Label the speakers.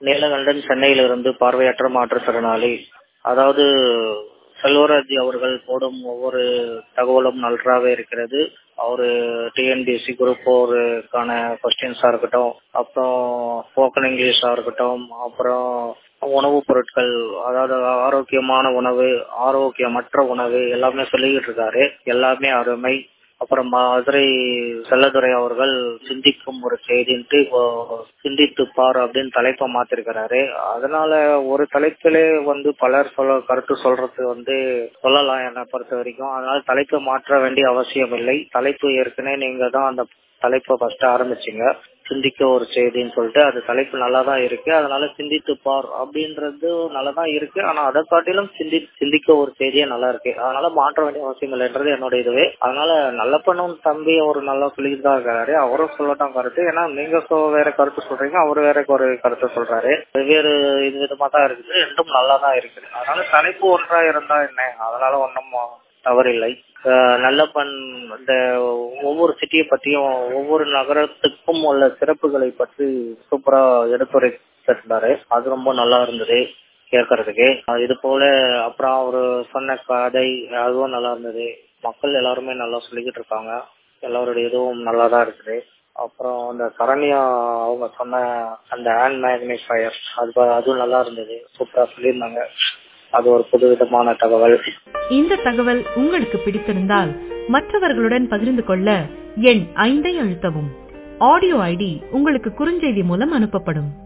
Speaker 1: நீலகண்டன் சென்னையிலிருந்து பார்வையற்ற மாற்றுத்திறனாளி அதாவது செல்வராஜ் அவர்கள் போடும் ஒவ்வொரு தகவலும் நன்றாக இருக்கிறது அவரு டிஎன்பிஎஸ்சி குரூப் ஃபோருக்கான கொஸ்டின்ஸா இருக்கட்டும் அப்புறம் ஸ்போக்கன் இங்கிலீஷா இருக்கட்டும் அப்புறம் உணவுப் பொருட்கள் அதாவது ஆரோக்கியமான உணவு ஆரோக்கியமற்ற உணவு எல்லாமே சொல்லிக்கிட்டு இருக்காரு எல்லாமே அருமை அப்புறம் மதுரை செல்லதுரை அவர்கள் சிந்திக்கும் ஒரு செய்தின்ட்டு இப்போ சிந்தித்து பார் அப்படின்னு தலைப்பை மாத்திருக்கிறாரு அதனால ஒரு தலைப்பிலே வந்து பலர் சொல்ல கருத்து சொல்றது வந்து சொல்லலாம் என்னை பொறுத்த வரைக்கும் அதனால தலைப்பை மாற்ற வேண்டிய அவசியம் இல்லை தலைப்பு ஏற்கனவே நீங்க தான் அந்த தலைப்பை ஃபர்ஸ்ட் ஆரம்பிச்சீங்க சிந்திக்க ஒரு செய்தின்னு சொல்லிட்டு அது தலைப்பு நல்லா தான் இருக்கு அதனால சிந்தித்து பார் அப்படின்றது நல்லா தான் இருக்கு ஆனா அதை காட்டிலும் சிந்தி சிந்திக்க ஒரு செய்தியே நல்லா இருக்கு அதனால மாற்ற வேண்டிய அவசியம் இல்லைன்றது என்னோட இதுவே அதனால நல்ல பண்ணும் தம்பி அவர் நல்லா சொல்லிட்டு தான் இருக்காரு அவரும் சொல்லட்டும் கருத்து ஏன்னா நீங்க வேற கருத்து சொல்றீங்க அவர் வேற ஒரு கருத்து சொல்றாரு வெவ்வேறு இது விதமா தான் இருக்குது ரெண்டும் நல்லா தான் இருக்குது அதனால தலைப்பு ஒன்றா இருந்தா என்ன அதனால ஒன்றும் தவறில்லை நல்ல பண் இந்த ஒவ்வொரு சிட்டியை பத்தியும் ஒவ்வொரு நகரத்துக்கும் உள்ள சிறப்புகளை பற்றி சூப்பரா எடுத்துரைத்திருந்தாரு அது ரொம்ப நல்லா இருந்தது கேட்கறதுக்கு இது போல அப்புறம் அவரு சொன்ன கதை அதுவும் நல்லா இருந்தது மக்கள் எல்லாருமே நல்லா சொல்லிக்கிட்டு இருக்காங்க எல்லாருடைய இதுவும் நல்லா தான் இருக்குது அப்புறம் அந்த சரண்யா அவங்க சொன்ன அந்த ஹேண்ட் மேக்னிஃபயர் அது அதுவும் நல்லா இருந்தது சூப்பரா சொல்லியிருந்தாங்க அது ஒரு புது விதமான தகவல்
Speaker 2: இந்த தகவல் உங்களுக்கு பிடித்திருந்தால் மற்றவர்களுடன் பகிர்ந்து கொள்ள எண் ஐந்தை அழுத்தவும் ஆடியோ ஐடி உங்களுக்கு குறுஞ்செய்தி மூலம் அனுப்பப்படும்